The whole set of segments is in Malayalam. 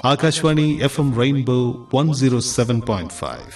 Akashvani F M rainbow one zero seven point five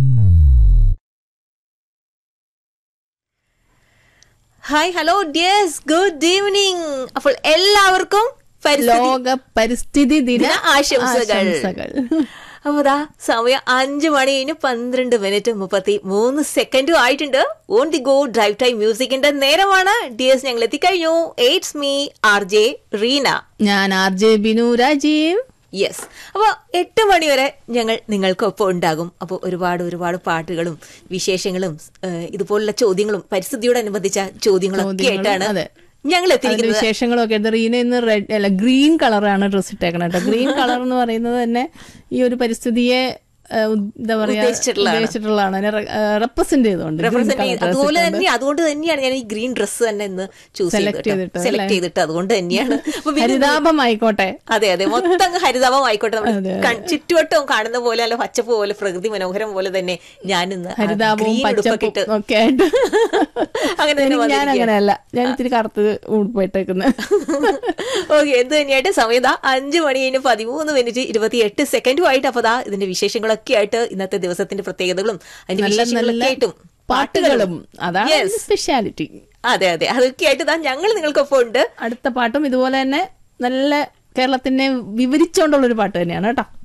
hi hello dears good evening അപ്പോൾ എല്ലാവർക്കും പരിസ്ഥിതി ലോക പരിസ്ഥിതി ദിന ദിന ആശംസകൾ. ആശംസകൾ അപ്പൊ ദാ സമയം അഞ്ചു മണി കഴിഞ്ഞ് പന്ത്രണ്ട് മിനിറ്റ് മുപ്പത്തി മൂന്ന് സെക്കൻഡും ആയിട്ടുണ്ട് on the go drive time മ്യൂസിക്കിന്റെ നേരമാണ് ഡിയേഴ്സ് ഞങ്ങൾ എത്തിക്കഴിഞ്ഞു it's me R J Reena ഞാൻ R J Binu Rajeev yes അപ്പോൾ എട്ട് മണി വരെ ഞങ്ങൾ നിങ്ങൾക്കൊപ്പം ഉണ്ടാകും അപ്പോൾ ഒരുപാട് ഒരുപാട് പാട്ടുകളും വിശേഷങ്ങളും ഏഹ്, ഇതുപോലുള്ള ചോദ്യങ്ങളും പരിസ്ഥിതിയോടനുബന്ധിച്ച ചോദ്യങ്ങളും ഒക്കെ ചോദ്യങ്ങളും, ആയിട്ടാണ് അതെ. ഞങ്ങൾ അതിന്റെ എത്തിയിരിക്കുന്നത് വിശേഷങ്ങളൊക്കെ എടുത്ത് റീന ഇന്ന് റെഡ് അല്ല ഗ്രീൻ കളറാണ് ഡ്രസ് ഇട്ടേക്കണം കേട്ടോ ഗ്രീൻ കളർ എന്ന് പറയുന്നത് തന്നെ ഈ ഒരു പരിസ്ഥിതിയെ ആ, ഉ- എന്താ പറയാ ഉദ്ദേശിച്ചിട്ടുള്ളതാണ്. ഉദ്ദേശിച്ചിട്ടുള്ളതാണ് റെപ്രസെന്റ് ചെയ്തുകൊണ്ട് green റെപ്രസെന്റ് colour ചെയ്ത് dress അതുപോലെ ഇട്ടുകൊണ്ട്. തന്നെ അതുകൊണ്ട് തന്നെയാണ് ഞാൻ ഈ ഗ്രീൻ ഡ്രസ്സ് തന്നെ ഇന്ന് ചൂസ് Select ചെയ്തിട്ട് ചെയ്തിട്ട് സെലക്ട് അല്ലേ? ചെയ്തിട്ട് അതുകൊണ്ട് തന്നെയാണ് അപ്പൊ പിന്നെ ഹരിതാപമായിക്കോട്ടെ അതെ അതെ മൊത്തം അങ്ങ് ഹരിതാപം ആയിക്കോട്ടെ നമ്മൾ അതെ, കൺ- ചുറ്റുവട്ടവും കാണുന്ന പോലെ അല്ല പച്ചപ്പ് പോലെ പ്രകൃതി മനോഹരം പോലെ തന്നെ ഞാൻ ഇന്ന് ആ ഹരിതാപവും green ഉടുപ്പൊക്കെ ഇട്ട് പച്ചപ്പും ഒക്കെ ആയിട്ട് അങ്ങനെ തന്നെ എനിക്ക് ഞാൻ വന്നിരിക്കുകയാണ്. അങ്ങനെയല്ല ഞാൻ ഇത്തിരി കറുത്ത് ഉടുപ്പിട്ടേക്കുന്നത് ഓക്കെ എന്ത് തന്നെയായിട്ട് സമയം ദാ അഞ്ചു മണി കഴിഞ്ഞ് പതിമൂന്ന് മിനിറ്റ് ഇരുപത്തി എട്ട് സെക്കൻഡും ആയിട്ട് അപ്പൊ ദാ ഇതിന്റെ വിശേഷങ്ങളൊക്കെ ആയിട്ട് ഇന്നത്തെ ദിവസത്തിന്റെ പ്രത്യേകതകളും അതിന്റെ നല്ല വിശേഷങ്ങളൊക്കെ നല്ല ആയിട്ടും പാട്ടുകളും അതാണ് Yes. സ്പെഷ്യാലിറ്റി അതെ അതെ അതൊക്കെ ആയിട്ട് ദാ ഞങ്ങൾ നിങ്ങൾക്കൊപ്പം ഉണ്ട് അടുത്ത പാട്ടും ഇതുപോലെ തന്നെ നല്ല കേരളത്തിനെ വിവരിച്ചുകൊണ്ടുള്ള ഒരു പാട്ട് തന്നെയാണ് കേട്ടോ